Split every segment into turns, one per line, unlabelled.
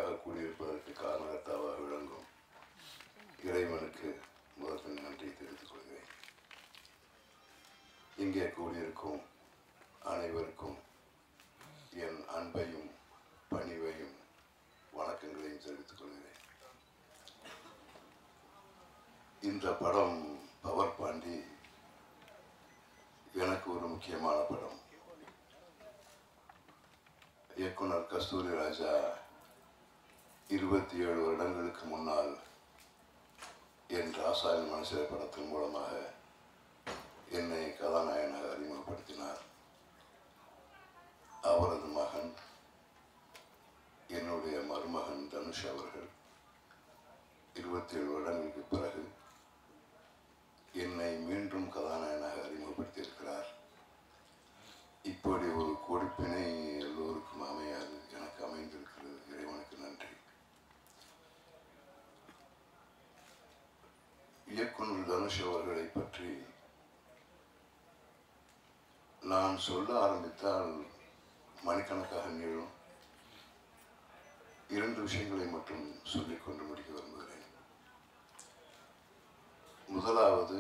மகிழ்ச்சியாக கூடியிருப்பதற்கு காரணகர்த்தாவாக விளங்கும் இறைவனுக்கு முதற்கண் நன்றி தெரிவித்துக் கொள்கிறேன் இங்கே கூடியிருக்கும் அனைவருக்கும் என் அன்பையும் பணிவையும் வணக்கங்களையும் தெரிவித்துக் கொள்கிறேன் இந்த படம் பவர் பாண்டி எனக்கு ஒரு முக்கியமான படம் இயக்குனர் கஸ்தூரி ராஜா இருபத்தி ஏழு வருடங்களுக்கு முன்னால் என் ராசாயன் மனசில படத்தின் மூலமாக என்னை கதாநாயகனாக அறிமுகப்படுத்தினார் அவரது மகன் என்னுடைய மருமகன் தனுஷ் அவர்கள் இருபத்தி ஏழு வருடங்களுக்கு பிறகு என்னை மீண்டும் கதாநாயகனாக அறிமுகப்படுத்தியிருக்கிறார் இப்படி ஒரு கொடுப்பினை எல்லோருக்கும் அமையாது எனக்கு அமைந்திருக்கிறது இறைவனுக்கு நன்றி இயக்குனர் தனுஷ் அவர்களை பற்றி நான் சொல்ல ஆரம்பித்தால் மணிக்கணக்காக நீளும் இரண்டு விஷயங்களை மட்டும் சொல்லிக் கொண்டு முடிக்க விரும்புகிறேன் முதலாவது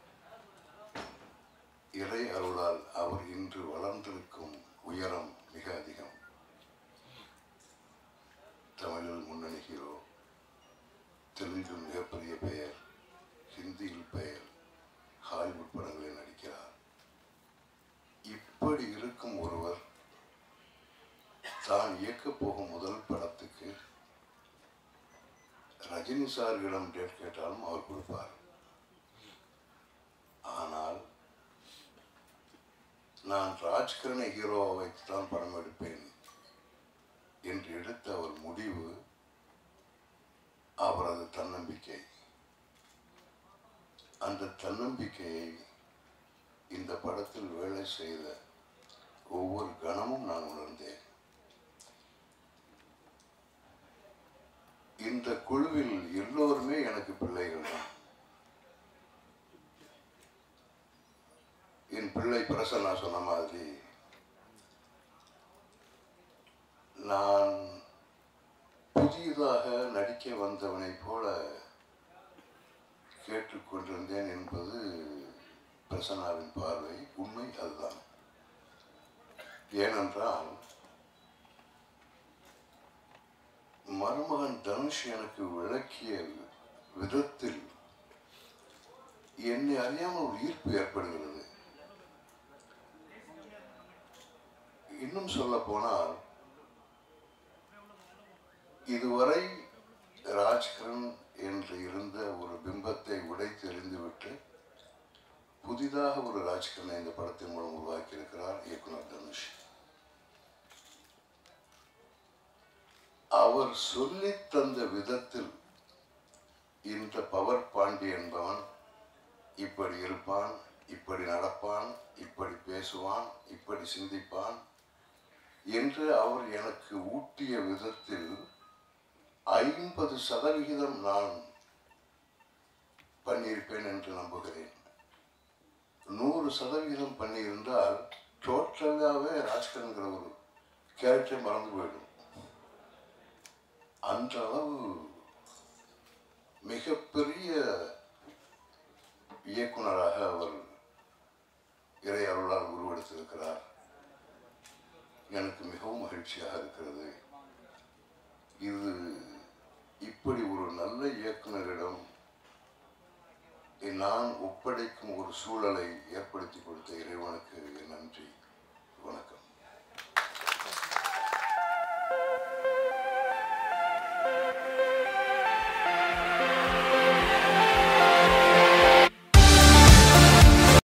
இறை அருளால் அவர் இன்று வளர்ந்திருக்கும் உயரம் மிக அதிகம் தமிழில் முன்னணி ஹீரோ தெலுங்கில் மிகப்பெரிய பெயர் ஹிந்தியில் பெயர் ஹாலிவுட் படங்களில் நடிக்கிறார் இப்படி இருக்கும் ஒருவர் தான் இயக்கப் போகும் முதல் படத்துக்கு ரஜினி சார்களிடம் டேட் கேட்டாலும் அவர் கொடுப்பார் ஆனால் நான் ராஜ்கிரணை ஹீரோவை வைத்துதான் படம் எடுப்பேன் என்று எடுத்த ஒரு முடிவு அவரது தன்னம்பிக்கை அந்த தன்னம்பிக்கையை இந்த படத்தில் வேலை செய்த ஒவ்வொரு கணமும் நான் உணர்ந்தேன் இந்த குழுவில் எல்லோருமே எனக்கு பிள்ளைகள் தான் என் பிள்ளை பிரசன்னா சொன்ன மாதிரி நான் புதியதாக நடிக்க வந்தவனைப் போல கேட்டுக்கொண்டிருந்தேன் என்பது பிரசன்னாவின் பார்வை உண்மை அதுதான் ஏனென்றால் மருமகன் தனுஷ் எனக்கு விளக்கிய விதத்தில் என்னை அறியாமல் ஒரு ஈர்ப்பு ஏற்படுகிறது இன்னும் சொல்ல போனால் இதுவரை ராஜ்கிரண் என்று இருந்த ஒரு பிம்பத்தை உடைத்து எறிந்துவிட்டு புதிதாக ஒரு ராஜ்கிரனை இந்த படத்தின் மூலம் உருவாக்கியிருக்கிறார் இயக்குனர் தனுஷ் அவர் சொல்லித் தந்த விதத்தில் இந்த பவர் பாண்டி என்பவன் இப்படி இருப்பான் இப்படி நடப்பான் இப்படி பேசுவான் இப்படி சிந்திப்பான் என்று அவர் எனக்கு ஊட்டிய விதத்தில் ஐம்பது சதவிகிதம் நான் பண்ணியிருப்பேன் என்று நம்புகிறேன் நூறு சதவிகிதம் பண்ணியிருந்தால் டோட்டலாகவே ராஜ்கரன்கிற ஒரு கேரக்டரை மறந்து போயிடும் அந்த அளவு மிகப்பெரிய இயக்குனராக அவர் இறை அருளால் உருவெடுத்திருக்கிறார் எனக்கு மிகவும் மகிழ்ச்சியாக இருக்கிறது இது இப்படி ஒரு நல்ல இயக்குனரிடம் நான் ஒப்படைக்கும் ஒரு சூழலை ஏற்படுத்தி கொடுத்த இறைவனுக்கு என் நன்றி வணக்கம்